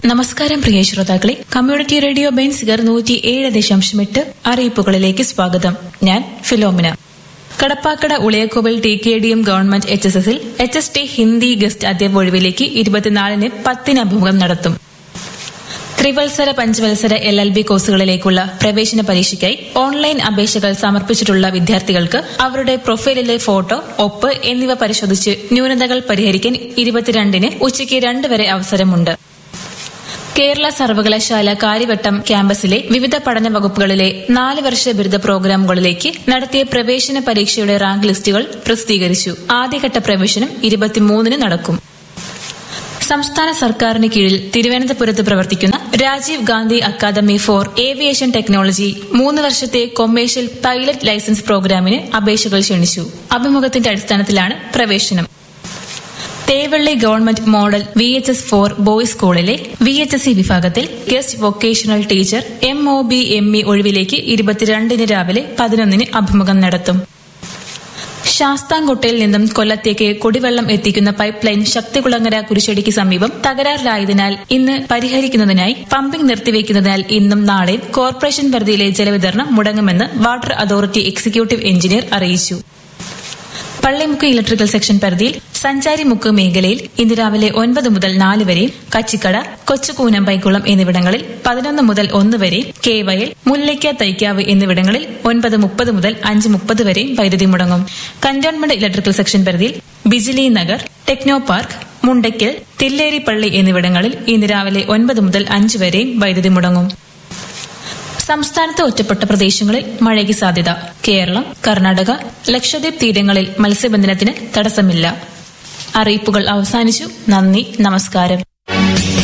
നമസ്കാരം പ്രിയ ശ്രോതാക്കളെ community radio Benziger നൂറ്റി ഏഴ് ദശാംശം എട്ട് അറിയിപ്പുകളിലേക്ക് സ്വാഗതം ഞാൻ Philomina Kadappakada Uliyakovil T K D M government H S എസിൽ H S T Hindi guest അധ്യാപക ഒഴിവിലേക്ക് ഇരുപത്തിനാലിന് പത്തിന് അഭിമുഖം നടത്തും ത്രിവത്സര പഞ്ചവത്സര എൽ എൽ ബി കോഴ്സുകളിലേക്കുള്ള പ്രവേശന പരീക്ഷയ്ക്കായി ഓൺലൈൻ അപേക്ഷകൾ സമർപ്പിച്ചിട്ടുള്ള വിദ്യാർത്ഥികൾക്ക് അവരുടെ പ്രൊഫൈലിലെ ഫോട്ടോ ഒപ്പ് എന്നിവ പരിശോധിച്ച് ന്യൂനതകൾ പരിഹരിക്കാൻ ഇരുപത്തിരണ്ടിന് ഉച്ചയ്ക്ക് രണ്ട് വരെ അവസരമുണ്ട് കേരള സർവകലാശാല കാര്യവട്ടം ക്യാമ്പസിലെ വിവിധ പഠന വകുപ്പുകളിലെ നാല് വർഷ ബിരുദ പ്രോഗ്രാമുകളിലേക്ക് നടത്തിയ പ്രവേശന പരീക്ഷയുടെ റാങ്ക് ലിസ്റ്റുകൾ പ്രസിദ്ധീകരിച്ചു ആദ്യഘട്ട പ്രവേശനം ഇരുപത്തിമൂന്നിന് നടക്കും സംസ്ഥാന സർക്കാരിന് കീഴിൽ തിരുവനന്തപുരത്ത് പ്രവർത്തിക്കുന്ന Rajiv Gandhi academy for aviation technology മൂന്ന് വർഷത്തെ കൊമേഴ്ഷ്യൽ പൈലറ്റ് ലൈസൻസ് പ്രോഗ്രാമിന് അപേക്ഷകൾ ക്ഷണിച്ചു അഭിമുഖത്തിന്റെ അടിസ്ഥാനത്തിലാണ് പ്രവേശനം Thevally government model V H S for boys സ്കൂളിലെ വി എച്ച് എസ് സി വിഭാഗത്തിൽ guest vocational teacher M O B M E ഒഴിവിലേക്ക് ഇരുപത്തിരണ്ടിന് രാവിലെ പതിനൊന്നിന് അഭിമുഖം നടത്തും ശാസ്താംകോട്ടയിൽ നിന്നും കൊല്ലത്തേക്ക് കുടിവെള്ളം എത്തിക്കുന്ന പൈപ്പ് ലൈൻ ശക്തികുളങ്ങര കുരിശടിക്ക് സമീപം തകരാറിലായതിനാൽ ഇന്ന് പരിഹരിക്കുന്നതിനായി പമ്പിംഗ് നിർത്തിവെക്കുന്നതിനാൽ ഇന്നും നാളെയും കോർപ്പറേഷൻ പരിധിയിലെ ജലവിതരണം മുടങ്ങുമെന്ന് വാട്ടർ അതോറിറ്റി എക്സിക്യൂട്ടീവ് എഞ്ചിനീയർ അറിയിച്ചു പള്ളിമുക്ക് ഇലക്ട്രിക്കൽ സെക്ഷൻ പരിധിയിൽ സഞ്ചാരിമുക്ക് മേഖലയിൽ ഇന്ന് രാവിലെ ഒൻപത് മുതൽ നാല് വരെയും കച്ചിക്കട കൊച്ചുകൂനമ്പൈക്കുളം എന്നിവിടങ്ങളിൽ പതിനൊന്ന് മുതൽ ഒന്ന് വരെയും കേവയൽ മുല്ലയ്ക്ക തൈക്കാവ് എന്നിവിടങ്ങളിൽ ഒൻപത് മുപ്പത് മുതൽ അഞ്ച് മുപ്പത് വരെയും വൈദ്യുതി മുടങ്ങും കന്റോൺമെന്റ് ഇലക്ട്രിക്കൽ സെക്ഷൻ പരിധിയിൽ ബിജിലി നഗർ ടെക്നോ പാർക്ക് മുണ്ടയ്ക്കൽ തില്ലേരിപ്പള്ളി എന്നിവിടങ്ങളിൽ ഇന്ന് രാവിലെ ഒൻപത് മുതൽ അഞ്ച് വരെയും വൈദ്യുതി മുടങ്ങും സംസ്ഥാനത്ത് ഒറ്റപ്പെട്ട പ്രദേശങ്ങളിൽ മഴയ്ക്ക് സാധ്യത കേരളം കർണാടക ലക്ഷദ്വീപ് തീരങ്ങളിൽ മത്സ്യബന്ധനത്തിന് തടസ്സമില്ല അറിയിപ്പുകൾ അവസാനിച്ചു നന്ദി നമസ്കാരം